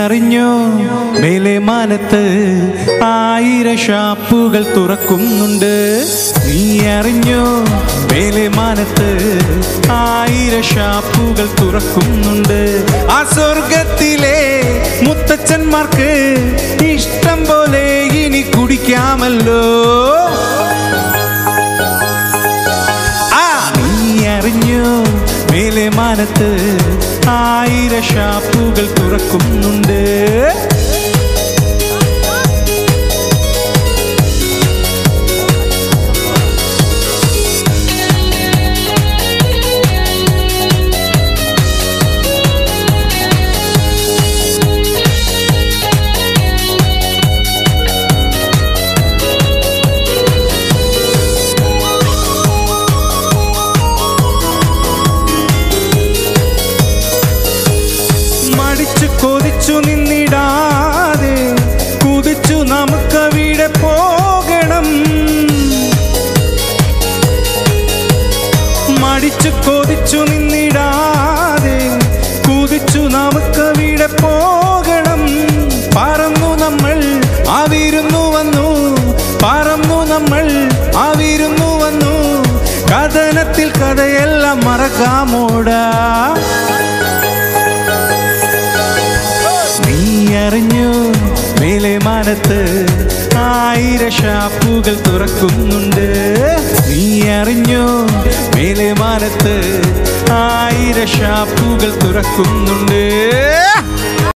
അറിഞ്ഞോ മേലെ മാനത്ത് ആയിരം ഷാപ്പുകൾ തുറക്കുന്നുണ്ട് നീ അറിഞ്ഞോ മേലെ മാനത്ത് ആയിരം ഷാപ്പുകൾ തുറക്കുന്നുണ്ട് ആ സ്വർഗത്തിലെ മുത്തച്ഛന്മാർക്ക് ഇഷ്ടം പോലെ ഇനി കുടിക്കാമല്ലോ ആ നീ അറിഞ്ഞോ മേലെ മാനത്ത് ആയിരം ഷാപ്പുകൾ തുറക്കുന്നുണ്ട് മടിച്ചു കൊതിച്ചു നിന്നിടാതെ കുതിച്ചു നമുക്കവിടെ പോകണം മടിച്ചു കൊതിച്ചു നിന്നിടാതെ കുതിച്ചു നമുക്കവിടെ പോകണം പറന്നു നമ്മൾ ആവിരുന്നു വന്നു പറന്നു നമ്മൾ ആവിരുന്നു വന്നു കഥനത്തിൽ കഥയെല്ലാം മറക്കാമോടാ നീ അറിഞ്ഞു മേലെ മാനത്ത് ആയിരം ഷാപ്പുകൾ തുറക്കുന്നുണ്ട് നീ അറിഞ്ഞു മേലെ മാനത്ത് ആയിരം ഷാപ്പുകൾ തുറക്കുന്നുണ്ട്